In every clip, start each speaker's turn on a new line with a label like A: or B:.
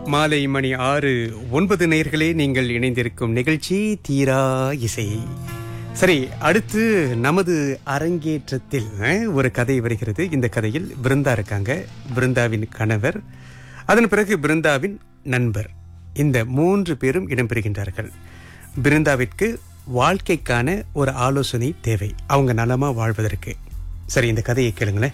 A: மாலை மணி ஆறு ஒன்பது நேர்களே நீங்கள் இணைந்திருக்கும் நிகழ்ச்சி தீரா இசை சரி அடுத்து நமது அரங்கேற்றத்தில் அஹ், ஒரு கதை வருகிறது இந்த கதையில் பிருந்தா இருக்காங்க பிருந்தாவின் கணவர் அதன் பிறகு பிருந்தாவின் நண்பர் இந்த மூன்று பேரும் இடம்பெறுகின்றார்கள் பிருந்தாவிற்கு வாழ்க்கைக்கான ஒரு ஆலோசனை தேவை அவங்க நலமா வாழ்வதற்கு சரி இந்த கதையை கேளுங்களேன்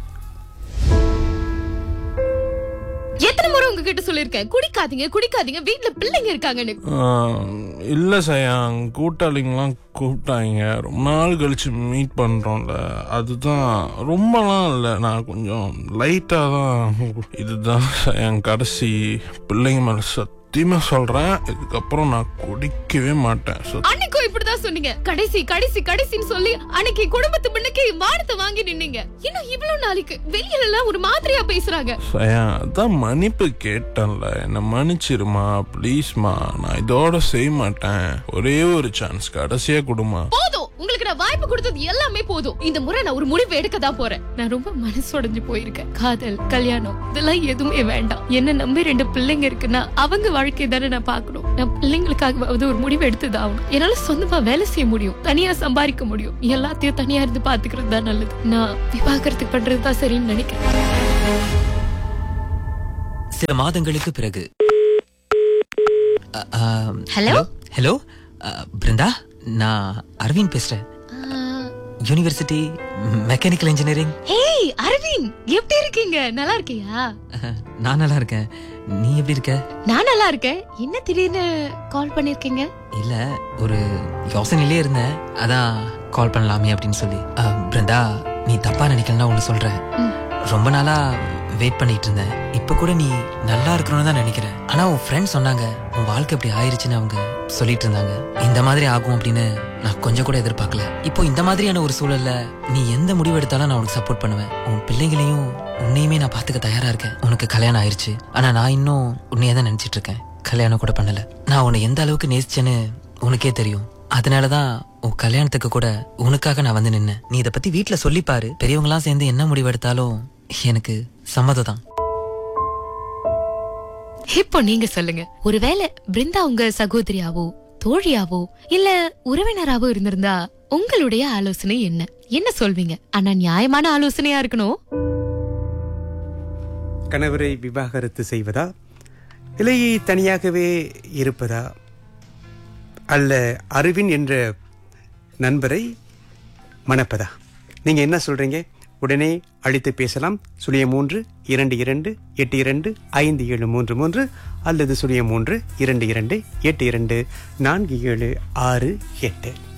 B: எத்தனை முறை உங்ககிட்ட சொல்லிருக்கேன் குடிக்காதீங்க குடிக்காதீங்க வீட்ல பிள்ளைங்க இருக்காங்கன்னு
C: இல்லை சையாங் கூட்டாளிங்களாம் கூப்பிட்டாங்க ரொம்ப நாள் கழிச்சு மீட் பண்ணுறோம்ல அதுதான் ரொம்பலாம் இல்லை நான் கொஞ்சம் லைட்டாக தான் இதுதான் என் கடைசி பிள்ளைங்க மேலே சத்தியமாக சொல்கிறேன் இதுக்கப்புறம் நான் குடிக்கவே மாட்டேன் சத்
B: அன்னைக்கும் இப்படிதான் சொன்னீங்க கடைசி கடைசி கடைசின்னு சொல்லி அன்னைக்கு குடும்பத்து முன்னுக்கு மானத்தை வாங்கி நின்னீங்க இன்னும் இவ்வளவு நாளைக்கு வெளியில எல்லாம் ஒரு மாதிரியா பேசுறாங்க
C: சயா அதான் மன்னிப்பு கேட்டேன்ல என்னை மன்னிச்சிருமா ப்ளீஸ்மா நான் இதோட செய்ய மாட்டேன் ஒரே ஒரு சான்ஸ் கடைசியாக கொடுமா
B: போதும் உங்களுக்கு நான் வாய்ப்பு கொடுத்தது எல்லாமே போதும் இந்த முறை நான் ஒரு முடிவு எடுக்க தான் போறேன் நான் ரொம்ப மனசு உடைஞ்சு போயிருக்கேன் காதல் கல்யாணம் இதெல்லாம் எதுவுமே வேண்டாம் என்ன நம்பி ரெண்டு பிள்ளைங்க இருக்குன்னா அவங்க வாழ்க்கை தானே நான் பார்க்கணும் நான் பிள்ளைங்களுக்காகவாவது ஒரு முடிவு எடுத்துதான் ஆகணும் என்னால சொந்தமா வேலை செய்ய முடியும் தனியா சம்பாதிக்க முடியும் எல்லாத்தையும் தனியா இருந்து பாத்துக்கிறது தான் நல்லது நான் விவாகரத்து பண்றது தான் சரின்னு நினைக்கிறேன்
D: சில மாதங்களுக்கு பிறகு அ, ஆம்,
B: Hello?
D: ஹலோ அ, பிருந்தா நான் அரவிந்த் பேசுறேன் university mechanical engineering
B: hey Aravind எப்படி இருக்கீங்க நல்லா இருக்கியா
D: நான் நல்லா இருக்கேன் நீ எப்படி இருக்க
B: நான் நல்லா இருக்கேன் என்ன திடீர்னு கால் பண்ணிருக்கீங்க
D: இல்ல ஒரு யோசனையிலே இருந்தேன் அதான் கால் பண்ணலாமே அப்படின்னு சொல்லி அ, பிருந்தா நீ தப்பா நினைக்கலன்னா ஒண்ணு சொல்றேன்
B: ம்.
D: ரொம்ப நாளா வெயிட் பண்ணிட்டு இருந்தேன் இப்ப கூட நீ நல்லா இருக்கணும்னு தான் நினைக்கிறேன் ஆனா உன் ஃப்ரெண்ட் சொன்னாங்க உன் வாழ்க்கை இப்படி ஆயிருச்சுன்னு அவங்க சொல்லிட்டு இருந்தாங்க இந்த மாதிரி ஆகும் அப்படின்னு நான் கொஞ்சம் கூட எதிர்பார்க்கல இப்போ இந்த மாதிரியான ஒரு சூழல்ல நீ எந்த முடிவு எடுத்தாலும் நான் உனக்கு சப்போர்ட் பண்ணுவேன் உன் பிள்ளைங்களையும் உன்னையுமே நான் பாத்துக்க தயாரா இருக்கேன் உனக்கு கல்யாணம் ஆயிருச்சு ஆனா நான் இன்னும் உன்னையே தான் நினைச்சிட்டு இருக்கேன் கல்யாணம் கூட பண்ணல நான் உன்னை எந்த அளவுக்கு நேசிச்சேன்னு உனக்கே தெரியும் அதனாலதான் உன் கல்யாணத்துக்கு கூட உனக்காக நான் வந்து நின்னேன் நீ இத பத்தி வீட்ல சொல்லி பாரு பெரியவங்களாம் சேர்ந்து என்ன முடிவு எடுத்தாலும் எனக்கு சம்மதம் தான்
B: இப்போ நீங்க சொல்லுங்க ஒருவேளை பிருந்தா உங்க சகோதரியாவோ தோழியாவோ இல்ல உறவினராவோ இருந்திருந்தா உங்களுடைய ஆலோசனை என்ன என்ன சொல்வீங்க ஆனா நியாயமான ஆலோசனையா இருக்கணும்
A: கணவரை விவாகரத்து செய்வதா இல்லை தனியாகவே இருப்பதா அல்ல அரவின் என்ற நண்பரை மணப்பதா நீங்க என்ன சொல்றீங்க உடனே அழைத்து பேசலாம் சுழிய மூன்று இரண்டு இரண்டு எட்டு இரண்டு ஐந்து ஏழு மூன்று மூன்று அல்லது சுழிய மூன்று இரண்டு இரண்டு எட்டு இரண்டு நான்கு ஏழு ஆறு எட்டு